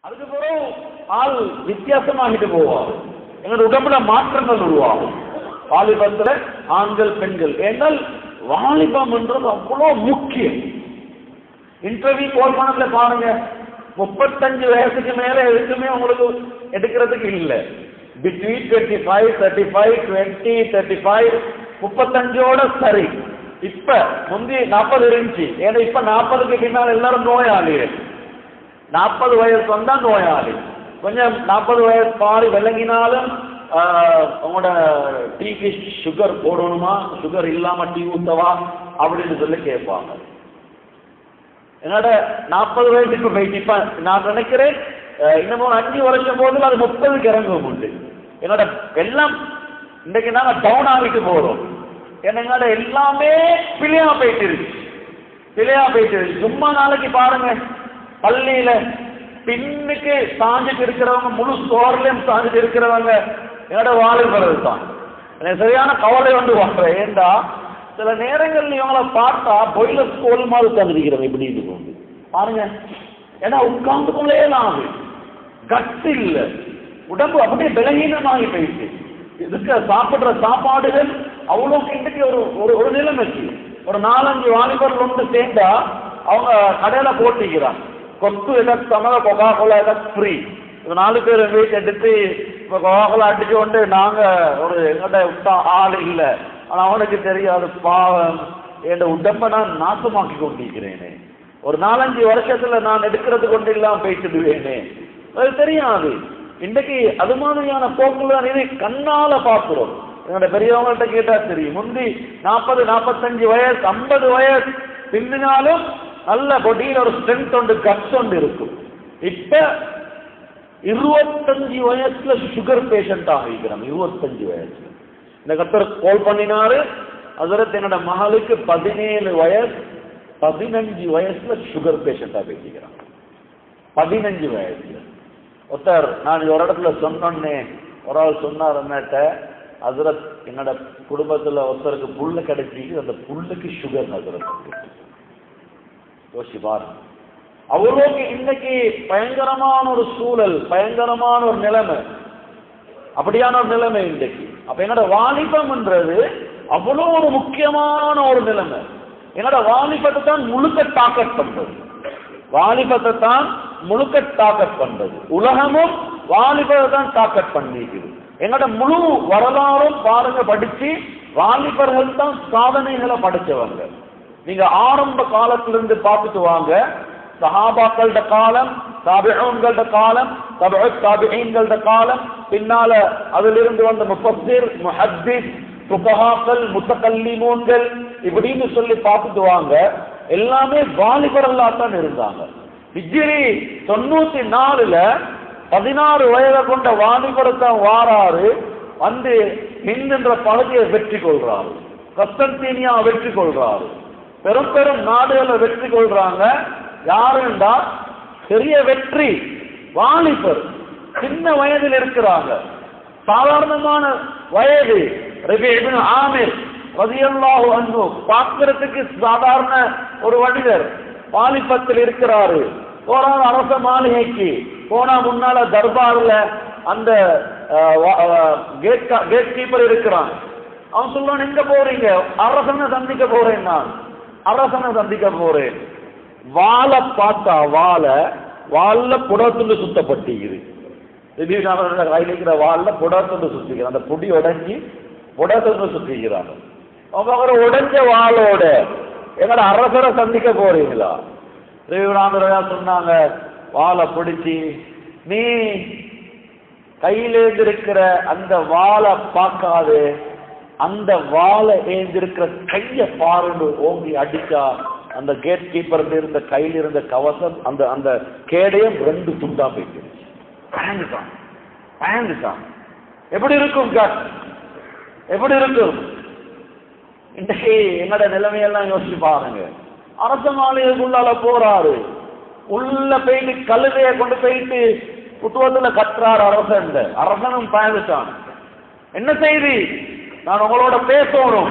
அதுக்கு பிறகு ஆள் வித்தியாசமாகிட்டு போவார் எங்களோட உடம்புல மாற்றங்கள் உருவாகும் வாலிபத்துல ஆண்கள் பெண்கள் ஏனால் வாலிபம் என்றது அவ்வளோ முக்கியம் இன்டர்வியூ கால் பண்ணதுல பாருங்க முப்பத்தஞ்சு வயசுக்கு மேல எதுக்குமே உங்களுக்கு எடுக்கிறதுக்கு இல்ல between twenty five thirty five twenty thirty five முப்பத்தஞ்சோட சரி இப்ப முந்தி நாற்பது இருந்துச்சு ஏன்னா இப்ப நாற்பதுக்கு பின்னால் எல்லாரும் நோயாளி நாற்பது வயசு வந்தா நோயாளி கொஞ்சம் நாற்பது வயசு பாரி விளங்கினாலும் ஆஹ், உங்களோட டீக்கு சுகர் போடணுமா சுகர் இல்லாம டீ ஊத்தவா அப்படின்னு சொல்லி கேட்பாங்க என்னோட நாற்பது வயசுக்கு போயிட்டு இப்ப நான் நினைக்கிறேன் அஹ், இன்னும் ஒரு அஞ்சு வருஷம் போதில் அது முப்பதுக்கு இறங்கும் உண்டு என்னோட எல்லாம் இன்னைக்கு நாங்க டவுன் ஆகிட்டு போறோம் ஏன்னா எங்களோட எல்லாமே பிழையா போயிட்டு இருக்கு பிழையா போயிட்டு இருக்கு சும்மா நாளைக்கு பாருங்க பள்ளியில பின்னுக்கு சாஞ்சிட்டு இருக்கிறவங்க முழு ஸ்கோர்லயும் சாஞ்சிட்டு இருக்கிறவங்க என்னோட வாலிபர்கள் தான் எனக்கு சரியான கவலை வந்து வாங்குறேன் ஏண்டா சில நேரங்கள்ல இவங்கள பார்த்தா பொயிலர் ஸ்கோல் மாதிரி உட்காந்துருக்கிறவங்க இப்படி இது கொண்டு பாருங்க ஏன்னா உட்கார்ந்து கொள்ளே நாம கட்டு இல்ல உடம்பு அப்படியே பலகீனமாகி போயிடுச்சு இதுக்கு சாப்பிடுற சாப்பாடுகள் அவ்வளோக்கு இன்றைக்கு ஒரு ஒரு ஒரு நிலைமைக்கு ஒரு நாலஞ்சு வாலிபர்கள் ஒன்று சேர்ந்தா அவங்க கடையில போட்டிக்கிறாங்க கொத்து எல்லாம் கொக்கா கோலா எல்லாம் ஃப்ரீ இப்போ நாலு பேர் வீட்டு எடுத்து இப்போ கொக்கா கோலா அடிச்சு கொண்டு நாங்க ஒரு எங்கிட்ட விட்டா ஆள் இல்லை ஆனா அவனுக்கு தெரியாது பாவம் என் உடம்பை நான் நாசமாக்கி கொண்டிருக்கிறேனே ஒரு நாலஞ்சு வருஷத்துல நான் எடுக்கிறது கொண்டு இல்லாம பேசிடுவேனே அது தெரியாது இன்றைக்கு அது மாதிரியான போக்குல தான் இது கண்ணால பார்க்கிறோம் என்னோட பெரியவங்கள்ட்ட கேட்டா தெரியும் முந்தி நாற்பது நாற்பத்தஞ்சு வயசு ஐம்பது வயசு பின்னினாலும் நல்ல பொடியில் ஒரு ஸ்ட்ரென்த் உண்டு கட்ஸ் உண்டு இருக்கும் இப்ப இருபத்தஞ்சு வயசுல சுகர் பேஷண்ட் ஆகிக்கிறோம் இருபத்தஞ்சு வயசுல இந்த கத்தர் கால் பண்ணினாரு அதற்கு என்னோட மகளுக்கு பதினேழு வயசு பதினஞ்சு வயசுல சுகர் பேஷண்டா பேசிக்கிறான் பதினஞ்சு வயசுல ஒருத்தர் நான் ஒரு இடத்துல சொன்னோன்னே ஒரு ஆள் சொன்னார் என்னட்ட ஹசரத் என்னோட குடும்பத்துல ஒருத்தருக்கு புல்லு கிடைச்சிக்கு அந்த புல்லுக்கு சுகர் ஹசரத் யோசிச்சு பாருங்க அவ்வளோக்கு இன்னைக்கு பயங்கரமான ஒரு சூழல் பயங்கரமான ஒரு நிலைமை அப்படியான ஒரு நிலைமை இன்றைக்கு அப்ப என்னோட வாலிபம்ன்றது அவ்வளோ ஒரு முக்கியமான ஒரு நிலைமை என்னோட வாலிபத்தை தான் முழுக்க டாக்கெட் பண்றது வாலிபத்தை தான் முழுக்க டாக்கெட் பண்றது உலகமும் வாலிபத்தை தான் டாக்கெட் பண்ணிக்குது என்னோட முழு வரலாறும் பாருங்க படிச்சு வாலிபர்கள் தான் சாதனைகளை படிச்சவங்க நீங்க ஆரம்ப காலத்திலிருந்து பார்த்துட்டு வாங்க சஹாபாக்களோட காலம் தாபிஊன்களோட காலம் தபு தாபிஈன்களோட காலம் பின்னால அதிலிருந்து வந்த முஃபஸ்ஸிர் முஹத்திஸ் புகஹாக்கள் முத்தகல்லிமூன்கள் இப்படின்னு சொல்லி பார்த்துட்டு வாங்க எல்லாமே வாலிபர்களா தான் இருந்தாங்க ஹிஜ்ரி தொண்ணூத்தி நாலுல பதினாறு வயதை கொண்ட வாலிபரத்தான் வாராரு வந்து ஹிந்த் என்ற பகுதியை வெற்றி கொள்றாரு கஸ்தன்தீனியா வெற்றி கொள்றாரு பெரும் பெரும் நாடுகளை வெற்றி கொள்றாங்க யாருண்டா பெரிய வெற்றி வாலிபர் சின்ன வயதில் இருக்கிறாங்க சாதாரணமான வயது ரபி இப்னு ஆமிர் ரலியல்லாஹு அன்ஹு பார்க்கிறதுக்கு சாதாரண ஒரு மனிதர் வாலிபத்தில் இருக்கிறாரு போறாரு அரச மாளிகைக்கு போனா முன்னால தர்பார்ல அந்த கேட் கேட் கீப்பர் இருக்கிறான் அவன் சொல்றான் எங்க போறீங்க அரசனை சந்திக்க போறேன் நான் அரசனை சந்திக்க போறேன் வாழை பார்த்தா வாழை வால்ல புடத்துண்டு சுத்தப்பட்டிக்குது திடீர்னு அவரோட கையில் இருக்கிற வால்ல புடத்துண்டு சுத்திக்கிறான் அந்த புடி உடைஞ்சி புடத்துண்டு சுத்திக்கிறாங்க அவங்க அவரை உடைஞ்ச வாளோட எங்கட அரசரை சந்திக்க போறீங்களா ரவிநாதரையா சொன்னாங்க வாளை பிடிச்சி நீ கையில் ஏந்திருக்கிற அந்த வாளை பார்க்காது அந்த வாளை ஏந்திருக்கிற கைய பாருன்னு ஓங்கி அடிச்சா அந்த கேட் கீப்பர் இருந்த கையில் இருந்த கவசம் அந்த அந்த கேடயம் ரெண்டு துண்டா போயிட்டு பயந்துட்டான் பயந்துட்டான் எப்படி இருக்கும் காட் எப்படி இருக்கும் இன்னைக்கு என்னோட நிலைமையெல்லாம் யோசிச்சு பாருங்க அரச மாளிகைக்குள்ளால போறாரு உள்ள போயிட்டு கழுதைய கொண்டு போயிட்டு புத்துவத்துல கட்டுறாரு அரசன் அரசனும் பயந்துட்டான் என்ன செய்தி நான் உங்களோட பேசணும்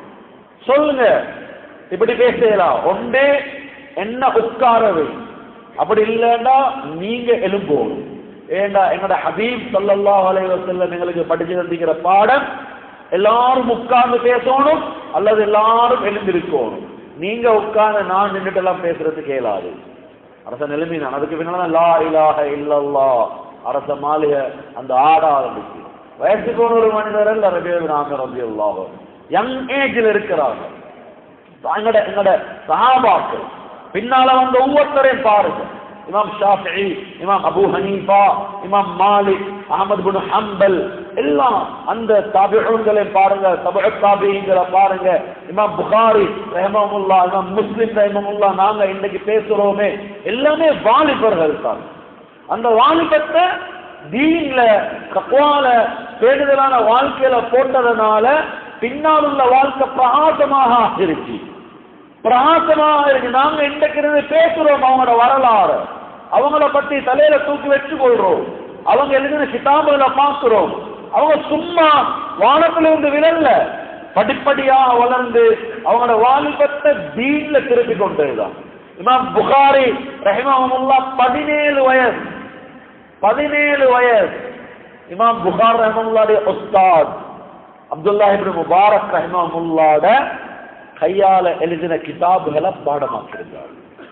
சொல்லுங்க இப்படி பேசலாம் ஒன்று என்ன உட்காரவை அப்படி இல்லைன்னா நீங்க எழும்போணும் ஏண்டா எங்கட ஹபீப் ஸல்லல்லாஹு அலைஹி வஸல்லம் எங்களுக்கு படிச்சு தந்திக்கிற பாடம் எல்லாரும் உட்கார்ந்து பேசணும் அல்லது எல்லாரும் எழுந்திருக்கணும் நீங்க உட்கார்ந்து நான் நின்றுட்டு எல்லாம் பேசுறதுக்கு இயலாது அரச நிலைமை நான் அதுக்கு பின்னால லா இலாஹ இல்லல்லா அரச மாளிகை அந்த ஆட ஆரம்பிச்சு வயசு போன ஒரு மனிதர் அல்ல ரபியல் நாம ரபி அல்லாஹ் யங் ஏஜில் இருக்கிறாங்க எங்கட எங்கட சஹாபாக்கள் பின்னால வந்த ஒவ்வொருத்தரையும் பாருங்க இமாம் ஷாஃபிஇ இமாம் அபூ ஹனீஃபா இமாம் மாலிக் அஹமது பின் ஹம்பல் எல்லாம் அந்த தாபிஊன்களை பாருங்க தபு தாபிகளை பாருங்க இமாம் புகாரி ரஹமமுல்லா இமாம் முஸ்லிம் ரஹமமுல்லா நாங்க இன்னைக்கு பேசுறோமே எல்லாமே வாலிபர்கள் தான் அந்த வாலிபத்தை தீன்ல தக்வால பேடுதலான வாழ்க்கையில போட்டதுனால பின்னால் உள்ள வாழ்க்கை பிரகாசமாக ஆகிருச்சு பிரகாசமாக இருக்கு நாங்க இன்றைக்கு இருந்து பேசுறோம் அவங்களோட வரலாறு அவங்கள பத்தி தலையில தூக்கி வச்சு கொள்றோம் அவங்க எழுதின கிதாபுகளை பார்க்கிறோம் அவங்க சும்மா வானத்துல இருந்து விழல்ல படிப்படியாக வளர்ந்து அவங்களோட வாலிபத்தை தீன்ல திருப்பி கொண்டதுதான் இமாம் புகாரி ரஹிமஹமுல்லா பதினேழு வயசு பதினேழு வயசு இமாம் புகார் ரஹமுல்லாடைய உஸ்தாத் அப்துல்லா இப்னு முபாரக் ரஹிமஹமுல்லாட கையால எழுதின கிதாபுகளை பாடமாக்கியிருந்தார்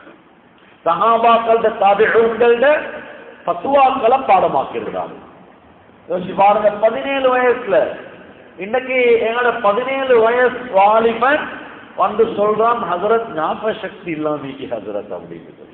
சஹாபாக்கள தாபிகள பத்துவாக்களை பாடமாக்கியிருந்தார் யோசிச்சு பாருங்க பதினேழு வயசுல இன்னைக்கு எங்களோட பதினேழு வயசு வாலிபன் வந்து சொல்றான் ஹசரத் ஞாபக சக்தி இல்லாம ஹசரத் அப்படின்னு சொல்லி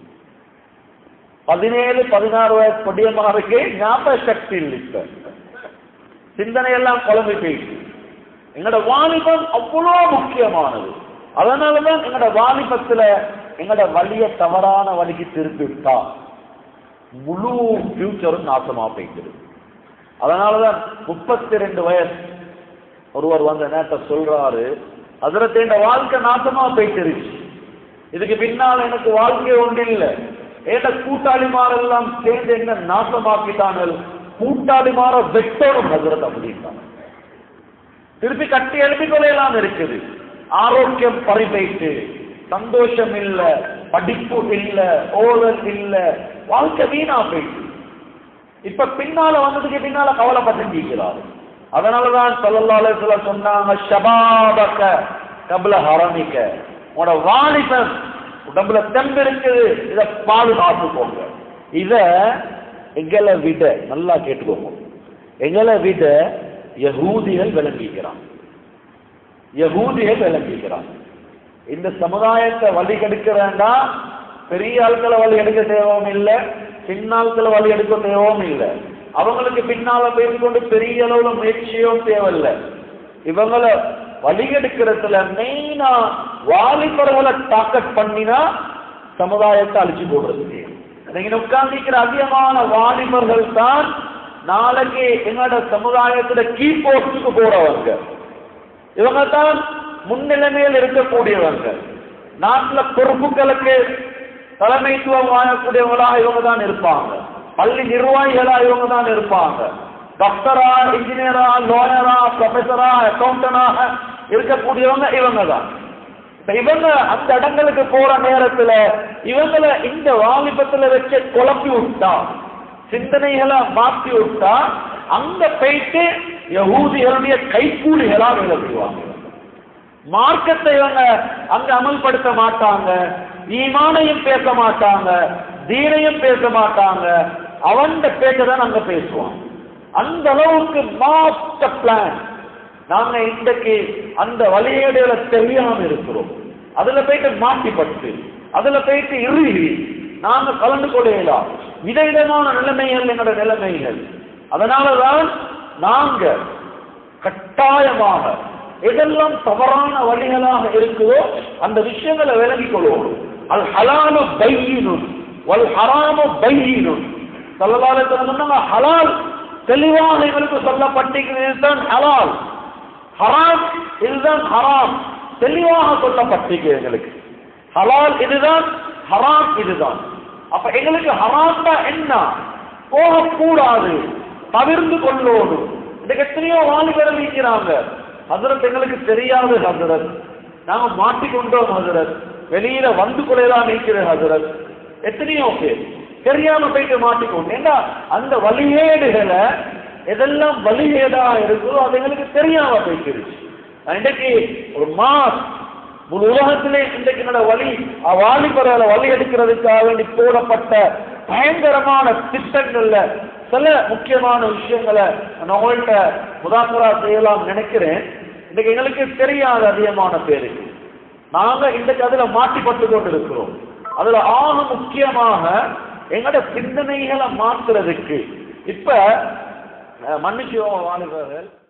பதினேழு பதினாறு வயசு பொடியமாருக்கு ஞாபக சக்தி இல்லை இப்ப சிந்தனை எல்லாம் குழம்பு போயிட்டு எங்களோட வாலிபம் அவ்வளோ முக்கியமானது அதனாலதான் எங்களோட வாலிபத்துல எங்களோட வழிய தவறான வழிக்கு திருப்பி விட்டா முழு ஃபியூச்சரும் நாசமா போய்க்கிறது அதனாலதான் முப்பத்தி ரெண்டு வயசு ஒருவர் வந்து நேற்ற சொல்றாரு அதில் இந்த வாழ்க்கை நாசமா போயிட்டுருச்சு இதுக்கு பின்னால் எனக்கு வாழ்க்கை ஒன்று இல்லை ஏட்ட கூட்டாளிமாரெல்லாம் சேர்ந்து என்ன நாசமாக்கிட்டாங்கள் கூட்டாளிமார வெட்டோடும் ஹசரத் அப்படின்ட்டாங்க திருப்பி கட்டி எழுப்பிக் கொள்ளலாம் இருக்குது ஆரோக்கியம் பறிபைத்து சந்தோஷம் இல்ல படிப்பு இல்ல ஓதல் இல்ல வாழ்க்கை வீணா போயிட்டு இப்ப பின்னால வந்ததுக்கு பின்னால கவலைப்பட்டு அதனாலதான் சொல்லலால சில சொன்னாங்க ஷபாபக்க கபல ஹரமிக்க உன்னோட வாலிபன் உடம்புல தெம்பு இருக்குது இத பாதுகாத்துக்கோங்க இத எங்களை விட நல்லா கேட்டுக்கோங்க எங்களை விட யகூதிகள் விளங்கிக்கிறான் யகூதிகள் விளங்கிக்கிறான் இந்த சமுதாயத்தை வழி கெடுக்க வேண்டாம் பெரிய ஆட்களை வழி எடுக்க தேவையும் இல்லை சின்ன ஆட்களை வழி எடுக்க தேவையும் இல்லை அவங்களுக்கு பின்னால பேசிக்கொண்டு பெரிய அளவுல முயற்சியும் தேவையில்லை இவங்களை வழி எடுக்கிறதுல மெயினா வாலிபர்களை டாக்கெட் பண்ணினா சமுதாயத்தை அழிச்சு போடுறது நீங்க உட்கார்ந்திருக்கிற அதிகமான வாலிபர்கள் தான் நாளைக்கு எங்களோட சமுதாயத்துல கீ போஸ்டுக்கு போறவங்க இவங்க தான் முன்னிலைமையில் இருக்கக்கூடியவங்க நாட்டுல பொறுப்புகளுக்கு தலைமைத்துவம் வாழக்கூடியவங்களாக இவங்க தான் இருப்பாங்க பள்ளி நிர்வாகிகளா இவங்க தான் இருப்பாங்க டாக்டரா இன்ஜினியரா லோயரா ப்ரொஃபஸரா அக்கௌண்டனாக இருக்கக்கூடியவங்க இவங்க தான் இப்ப இவங்க அந்த இடங்களுக்கு போற நேரத்துல இவங்களை இந்த வாலிபத்துல வச்சு குழப்பி விட்டா சிந்தனைகளை மாற்றி விட்டா அங்க போயிட்டு யகூதிகளுடைய கைக்கூலிகளா விளக்குவாங்க மார்க்கத்தை இவங்க அங்க அமல்படுத்த மாட்டாங்க ஈமானையும் பேச மாட்டாங்க தீனையும் பேச மாட்டாங்க அவன் பேச்சதான் அங்க பேசுவான் அந்த அளவுக்கு மாஸ்டர் பிளான் நாங்க இன்றைக்கு அந்த வழியேடுகளை தெரியாம இருக்கிறோம் அதுல போயிட்டு மாட்டிப்பட்டு அதுல போயிட்டு இறுகி நாங்க கலந்து கொள்ளலாம் விதவிதமான நிலைமைகள் எங்களோட நிலைமைகள் அதனாலதான் நாங்க கட்டாயமாக எதெல்லாம் தவறான வழிகளாக இருக்குதோ அந்த விஷயங்களை விளங்கிக் கொள்வோம் அல் ஹலாலு பையினும் வல் ஹராமு பையினும் சொல்லலால சொன்னாங்க ஹலால் தெளிவாக எங்களுக்கு சொல்லப்பட்டிருக்கிறது தான் ஹலால் ஹராம் இதுதான் ஹராம் தெளிவாக சொல்லப்பட்டிருக்கு எங்களுக்கு ஹலால் இதுதான் ஹராம் இதுதான் அப்ப எங்களுக்கு ஹராம் தான் என்ன போகக்கூடாது தவிர்ந்து கொள்ளோடும் இன்னைக்கு எத்தனையோ வாலிபர்கள் இருக்கிறாங்க ஹசரத் எங்களுக்கு தெரியாது ஹசரத் நாங்க மாட்டிக்கொண்டோம் ஹசரத் வெளியில வந்து கொள்ளலாம் இருக்கிற ஹசரத் எத்தனையோ பேர் தெரியாம போயிட்டு மாட்டிக்கொண்டு ஏன்னா அந்த வழிகேடுகளை எதெல்லாம் வழிகேடா இருக்குதோ அது எங்களுக்கு தெரியாம போய்க்கிருச்சு இன்றைக்கு ஒரு மாஸ் முழு உலகத்திலே இன்றைக்கு என்னோட வழி வாலிபர்களை வழி எடுக்கிறதுக்காக வேண்டி போடப்பட்ட பயங்கரமான திட்டங்கள்ல சில முக்கியமான விஷயங்களை நான் உங்கள்கிட்ட முதாக்கரா செய்யலாம் நினைக்கிறேன் இன்னைக்கு எங்களுக்கு தெரியாத அதிகமான பேருக்கு நாங்க இன்றைக்கு அதுல மாட்டிப்பட்டு கொண்டு இருக்கிறோம் அதுல ஆக முக்கியமாக எங்களோட சிந்தனைகளை மாற்றுறதுக்கு இப்ப அஹ், மன்னிச்சுவோம் வாலிபர்கள்